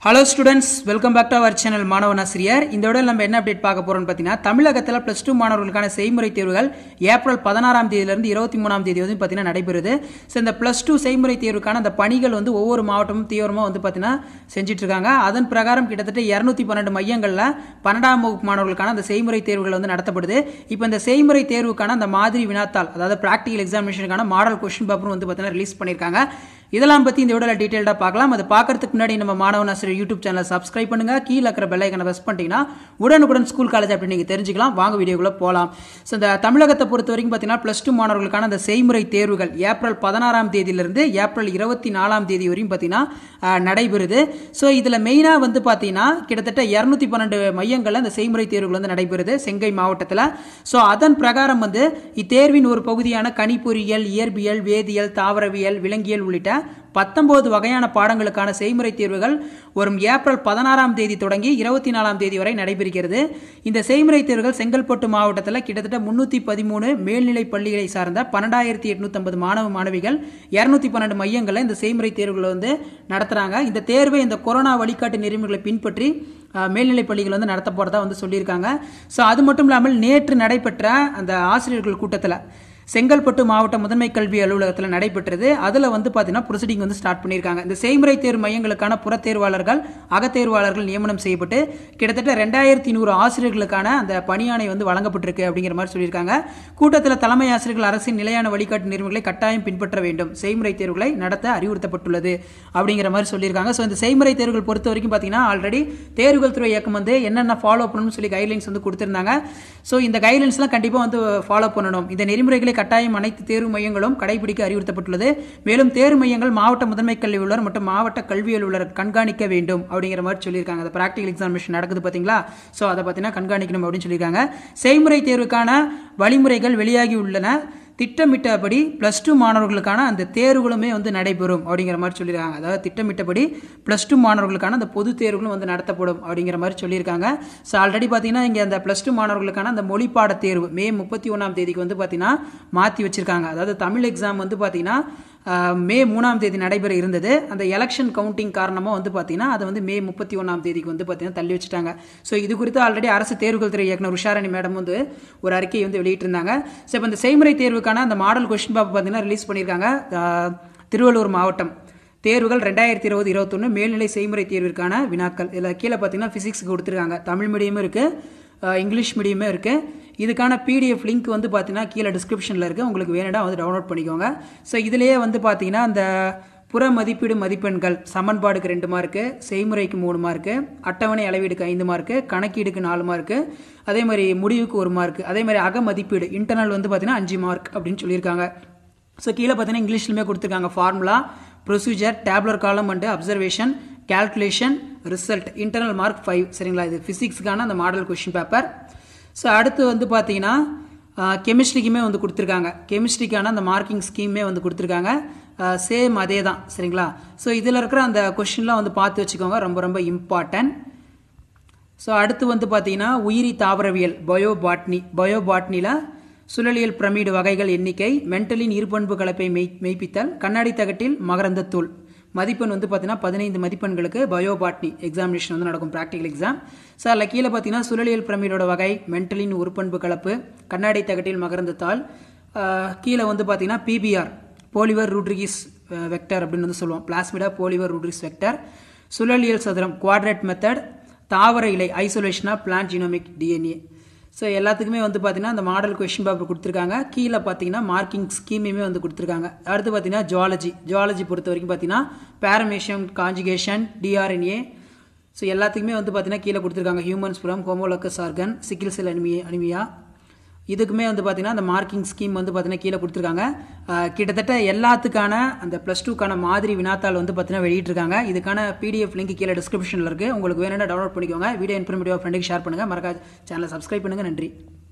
hello students welcome back to our channel மாணவன் ஆசிரியர் இந்த விட நம்ம என்ன அப்டேட் பார்க்க போறோம்னு பார்த்தீங்கன்னா தமிழகத்தில் ப்ளஸ் டூ மாணவர்களுக்கான செய்முறை தேர்வுகள் ஏப்ரல் பதினாறாம் தேதியிலிருந்து இருபத்தி மூணாம் தேதி வந்து பார்த்தீங்கன்னா நடைபெறுது ஸோ இந்த ப்ளஸ் டூ செய்முறை தேர்வுக்கான அந்த பணிகள் வந்து ஒவ்வொரு மாவட்டமும் தீவிரமாக வந்து பார்த்தீங்கன்னா செஞ்சுட்டு இருக்காங்க அதன் பிரகாரம் கிட்டத்தட்ட இரநூத்தி பன்னெண்டு மையங்களில் பன்னெண்டாம் வகுப்பு மாணவர்களுக்கான அந்த செய்முறை தேர்வுகள் வந்து நடத்தப்படுது இப்போ இந்த செய்முறை தேர்வுக்கான அந்த மாதிரி வினாத்தாள் அதாவது ப்ராக்டிகல் எக்ஸாமினேஷனுக்கான மாடல் கொஸ்டின் பேப்பரும் வந்து பார்த்தீங்கன்னா ரிலீஸ் பண்ணியிருக்காங்க இதெல்லாம் பற்றி இந்த வீடியோவில் டீட்டெயில்டாக பார்க்கலாம் அது பார்க்கறதுக்கு முன்னாடி நம்ம மாணவன் ஆசிரியர் யூடியூப் சேனலை சப்ஸ்கிரைப் பண்ணுங்க கீழே இருக்கிற பெல் ஐக்கனை ப்ரெஸ் பண்ணிட்டீங்கன்னா உடனுக்குடன் ஸ்கூல் காலேஜ் அப்படி நீங்கள் தெரிஞ்சுக்கலாம் வாங்க வீடியோக்குள்ள போகலாம் ஸோ இந்த தமிழகத்தை பொறுத்த வரைக்கும் பார்த்தீங்கன்னா ப்ளஸ் டூ மாணவர்களுக்கான அந்த செய்முறை தேர்வுகள் ஏப்ரல் பதினாறாம் தேதியிலிருந்து ஏப்ரல் இருபத்தி நாலாம் தேதி வரையும் பார்த்தீங்கன்னா அஹ், நடைபெறுது ஸோ இதில் மெயினாக வந்து பார்த்தீங்கன்னா கிட்டத்தட்ட இரநூத்தி பன்னெண்டு மையங்களில் இந்த செய்முறை தேர்வுகள் வந்து நடைபெறுது செங்கை மாவட்டத்தில் ஸோ அதன் பிரகாரம் வந்து இத்தேர்வின் ஒரு பகுதியான கணிப்பொறியியல் இயற்பியல் வேதியியல் தாவரவியல் விலங்கியல் உள்ளிட்ட பத்தொன்பது வகையான பாடங்களுக்கான செய்முறை தேர்வுகள் வரும் ஏப்ரல் பதினாறாம் தேதி தொடங்கி இருபத்தி நாலாம் தேதி வரை நடைபெறுகிறது இந்த செய்முறை தேர்வுகள் செங்கல்பட்டு மாவட்டத்தில் கிட்டத்தட்ட முன்னூற்றி பதிமூணு மேல்நிலை பள்ளிகளை சார்ந்த பன்னெண்டாயிரத்தி எட்நூத்தம்பது மாணவ மாணவிகள் இரநூத்தி பன்னெண்டு மையங்களில் இந்த செய்முறை தேர்வுகளை வந்து நடத்துகிறாங்க இந்த தேர்வை இந்த கொரோனா வழிகாட்டு நெறிமுறைகளை பின்பற்றி அஹ், மேல்நிலைப் பள்ளிகள் வந்து நடத்த போகிறதா வந்து சொல்லியிருக்காங்க ஸோ அது மட்டும் இல்லாமல் நேற்று நடைபெற்ற அந்த ஆசிரியர்கள் கூட்டத்தில் செங்கல்பட்டு மாவட்ட முதன்மை கல்வி அலுவலகத்தில் நடைபெற்றது அதில் வந்து பார்த்தீங்கன்னா ப்ரொசீடிங் வந்து ஸ்டார்ட் பண்ணியிருக்காங்க இந்த செய்முறை தேர்வு மையங்களுக்கான புறத்தேர்வாளர்கள் அகத்தேர்வாளர்கள் நியமனம் செய்யப்பட்டு கிட்டத்தட்ட ரெண்டாயிரத்தி நூறு ஆசிரியர்களுக்கான அந்த பணியாணை வந்து வழங்கப்பட்டிருக்கு அப்படிங்கிற மாதிரி சொல்லியிருக்காங்க கூட்டத்தில் தலைமை ஆசிரியர்கள் அரசின் நிலையான வழிகாட்டு நெறிமுறைகளை கட்டாயம் பின்பற்ற வேண்டும் செய்முறை தேர்வுகளை நடத்த அறிவுறுத்தப்பட்டுள்ளது அப்படிங்கிற மாதிரி சொல்லியிருக்காங்க ஸோ இந்த செய்முறை தேர்வுகள் பொறுத்த வரைக்கும் பார்த்தீங்கன்னா ஆல்ரெடி தேர்வுகள் துறை இயக்கம் வந்து என்னென்ன ஃபாலோ பண்ணணும்னு சொல்லி கைட்லைன்ஸ் வந்து கொடுத்துருந்தாங்க ஸோ இந்த கைட்லைன்ஸ்லாம் கண்டிப்பாக வந்து ஃபாலோ பண்ணணும் இந்த நெறிமுறைகளை கட்டாயம் அனைத்து தேர்வு மையங்களும் கடைபிடிக்க அறிவுறுத்தப்பட்டுள்ளது மேலும் தேர்வு மையங்கள் மாவட்ட முதன்மை கல்வி அலுவலர் மற்றும் மாவட்ட கல்வி அலுவலர் கண்காணிக்க வேண்டும் அப்படிங்கிற மாதிரி சொல்லியிருக்காங்க அந்த ப்ராக்டிகல் எக்ஸாமினேஷன் நடக்குது பார்த்தீங்களா ஸோ அதை பார்த்தீங்கன்னா கண்காணிக்கணும் அப்படின்னு சொல்லியிருக்காங்க செய்முறை தேர்வுக்கான வழிமுறைகள் வெளியாகி உள்ளன திட்டமிட்டபடி ப்ளஸ் டூ மாணவர்களுக்கான அந்த தேர்வுகளுமே வந்து நடைபெறும் அப்படிங்கிற மாதிரி சொல்லியிருக்காங்க அதாவது திட்டமிட்டபடி ப்ளஸ் டூ மாணவர்களுக்கான அந்த பொது தேர்வுகளும் வந்து நடத்தப்படும் அப்படிங்கிற மாதிரி சொல்லியிருக்காங்க ஸோ ஆல்ரெடி பார்த்தீங்கன்னா இங்கே அந்த ப்ளஸ் டூ மாணவர்களுக்கான அந்த மொழிப்பாட தேர்வு மே முப்பத்தி ஒன்றாம் தேதிக்கு வந்து பார்த்தீங்கன்னா மாற்றி வச்சிருக்காங்க அதாவது தமிழ் எக்ஸாம் வந்து பார்த்தீங்கன்னா ஆஹ், மே மூணாம் தேதி நடைபெற இருந்தது அந்த எலெக்ஷன் கவுண்டிங் காரணமாக வந்து பார்த்தீங்கன்னா அதை வந்து மே முப்பத்தி ஒன்றாம் தேதிக்கு வந்து பார்த்தீங்கன்னா தள்ளி வச்சுட்டாங்க ஸோ இது குறித்து ஆல்ரெடி அரசு தேர்வுகள் துறை இயக்குனர் உஷாரணி மேடம் வந்து ஒரு அறிக்கையை வந்து வெளியிட்டிருந்தாங்க ஸோ இப்போ இந்த செய்முறை தேர்வுக்கான அந்த மாடல் கொஸ்டின் பேப்பர் பார்த்தீங்கன்னா ரிலீஸ் பண்ணியிருக்காங்க ஆஹ், திருவள்ளூர் மாவட்டம் தேர்வுகள் ரெண்டாயிரத்தி இருபது இருபத்தொன்று மேல்நிலை செய்முறை தேர்விற்கான வினாக்கள் இதில் கீழே பார்த்தீங்கன்னா ஃபிசிக்ஸ் கொடுத்துருக்காங்க தமிழ் மீடியமும் இருக்குது இங்கிலீஷ் மீடியமே இருக்குது இதுக்கான பிடிஎஃப் லிங்க் வந்து பார்த்தீங்கன்னா கீழே டிஸ்கிரிப்ஷனில் இருக்குது உங்களுக்கு வேணுடா வந்து டவுன்லோட் பண்ணிக்கோங்க ஸோ இதுலேயே வந்து பார்த்தீங்கன்னா அந்த புற மதிப்பீடு மதிப்பெண்கள் சமன்பாடுக்கு ரெண்டு மார்க்கு செய்முறைக்கு மூணு மார்க்கு அட்டவணை அளவீடுக்கு ஐந்து மார்க்கு கணக்கீடுக்கு நாலு மார்க்கு அதே மாதிரி முடிவுக்கு ஒரு மார்க்கு அதே மாதிரி அக மதிப்பீடு இன்டர்னல் வந்து பார்த்தீங்கன்னா அஞ்சு மார்க் அப்படின்னு சொல்லியிருக்காங்க ஸோ கீழே பார்த்தீங்கன்னா இங்கிலீஷ்லையுமே கொடுத்துருக்காங்க formula procedure tabular column and observation calculation result internal mark five சரிங்களா இது ஃபிசிக்ஸ்க்கான அந்த மாடல் கொஷின் பேப்பர் ஸோ அடுத்து வந்து பார்த்தீங்கன்னா கெமிஸ்ட்ரிக்குமே வந்து கொடுத்துருக்காங்க கெமிஸ்ட்ரிக்கான அந்த மார்க்கிங் ஸ்கீமே வந்து கொடுத்துருக்காங்க சேம் அதே தான் சரிங்களா ஸோ இதில் இருக்கிற அந்த கொஷின்லாம் வந்து பார்த்து வச்சுக்கோங்க ரொம்ப ரொம்ப இம்பார்ட்டன்ட் ஸோ அடுத்து வந்து பார்த்தீங்கன்னா உயிரி தாவரவியல் பயோ பாட்னி பயோ பாட்னியில் சுழலியல் பிரமிடு வகைகள் எண்ணிக்கை மென்டலின் இருபண்பு கலப்பை மெய் மெய்ப்பித்தல் கண்ணாடி தகட்டில் மகரந்தத்தூள் மதிப்பெண் வந்து பார்த்தீங்கன்னா பதினைந்து மதிப்பெண்களுக்கு பயோ பாட்னி எக்ஸாமினேஷன் வந்து நடக்கும் ப்ராக்டிகல் எக்ஸாம் ஸோ அதில் கீழே பார்த்தீங்கன்னா சுழலியல் பிரமிடோட வகை மென்டலின் உருப்பண்பு கலப்பு கண்ணாடி தகட்டில் மகரந்தத்தாள் ஆஹ், கீழே வந்து பார்த்தீங்கன்னா பிபிஆர் போலிவர் ரூட்ரிகிஸ் வெக்டர் அப்படின்னு வந்து சொல்லுவோம் பிளாஸ்மிடா போலிவர் ரூட்ரிகிஸ் வெக்டர் சுழலியல் சதுரம் குவாட்ரேட் மெத்தட் தாவர இலை ஐசோலேஷனா பிளான்ட் ஜீனோமிக் டிஎன்ஏ ஸோ எல்லாத்துக்குமே வந்து பார்த்தீங்கன்னா அந்த மாடல் கொஷின் பேப்பர் கொடுத்துருக்காங்க கீழே பார்த்தீங்கன்னா மார்க்கிங் ஸ்கீமையுமே வந்து கொடுத்துருக்காங்க அடுத்து பார்த்தீங்கன்னா ஜுவாலஜி ஜுவாலஜி பொறுத்த வரைக்கும் பார்த்தீங்கன்னா பேரமேஷியம் காஞ்சுகேஷன் டிஆர்என்ஏ ஸோ எல்லாத்துக்குமே வந்து பார்த்தீங்கன்னா கீழே கொடுத்துருக்காங்க ஹியூமன்ஸ் புறம் homologous organ sickle cell anaemia anaemia இதுக்குமே வந்து பார்த்தீங்கன்னா அந்த மார்க்கிங் ஸ்கீம் வந்து பார்த்தீங்கன்னா கீழே கொடுத்துருக்காங்க ஆஹ் கிட்டத்தட்ட எல்லாத்துக்கான அந்த ப்ளஸ் டூக்கான மாதிரி வினாத்தாள் வந்து பார்த்தீங்கன்னா வெளியிட்டிருக்காங்க இதுக்கான பிடிஎஃப் லிங்க் கீழே டிஸ்கிரிப்ஷனில் இருக்குது உங்களுக்கு வேணும்னா டவுன்லோட் பண்ணிக்கோங்க வீடியோ இன்ஃபர்மேட்டிவ் ஃப்ரெண்டுக்கு ஷேர் பண்ணுங்கள் மறக்காது சேனலை சப்ஸ்கிரைப் பண்ணுங்கள் நன்றி